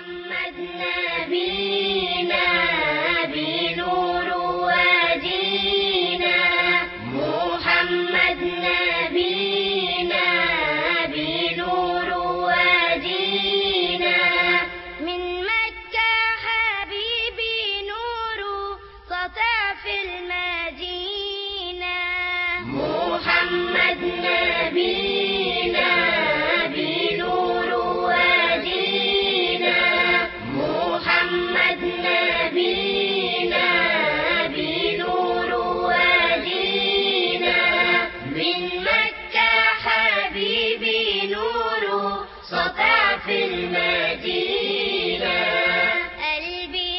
محمد نبينا بنور وادينا محمد نبينا بنور وادينا من مكة حبيبي نور سطع في المدينة محمد نبينا بنور وادينا محمد نبينا بنور وادينا من مكة حبيبي نور سطع في المدينة قلبي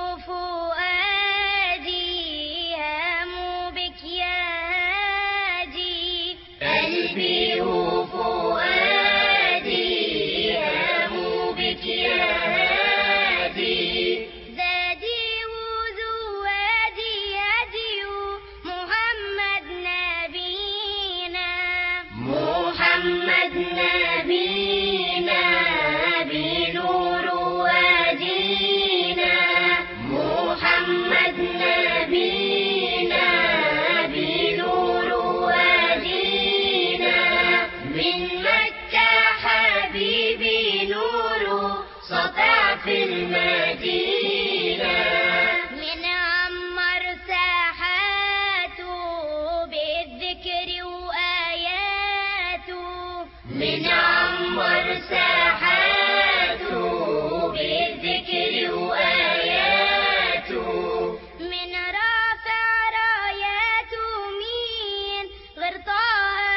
وفؤادي هاموا بك يا هادي قلبي وفؤادي هاموا بك يا هادي زادي وزوادي هدي محمد نبينا محمد نبينا بنور وادينا محمد نبينا بنور وادينا من مكة حبيبي نور سطع في المدينة من عمر ساحاته بالذكر وآياته من عمر ساحاته بالذكر وآياته من رافع راياته مين غير طه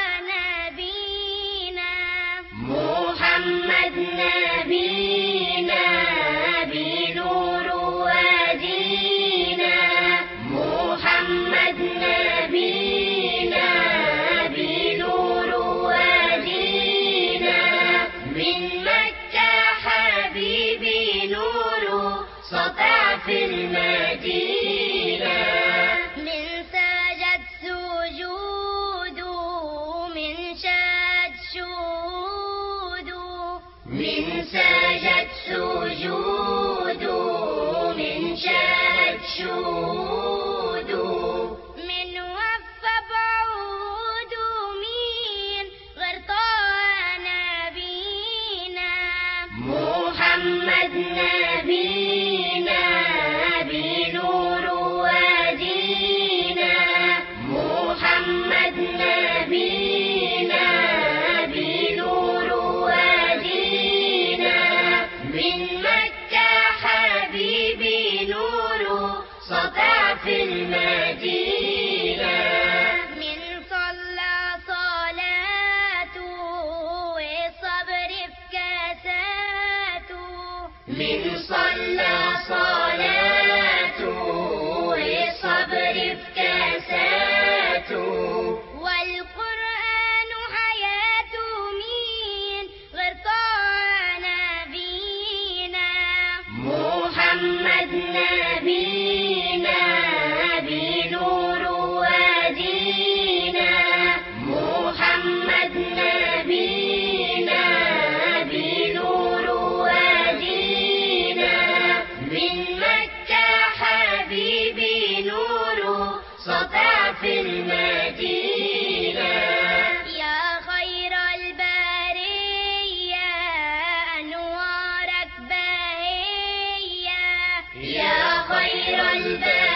نبينا محمد نبينا بنور وادينا محمد نبينا بنور وادينا من مكة حبيبي نور سطع في المدينة من سجد سجوده من شاد شهوده من سجد سجوده من شهد شهوده من وفى بعوده مين غير طه نبينا محمد نبينا بنور وادينا محمد نبينا بنور وادينا من مكة حبيبي نور سطع في المدينة من صلى صلاته والصبر في كاساته من صلى صلاته والصبر في كاساته والقرآن حياته مين غير طه نبينا محمد نبينا بنور وادينا محمد نبينا بنور وادينا من مكة حبيبي نور سطع في المدينة يا خير البرية أنوارك باهية يا خير البرية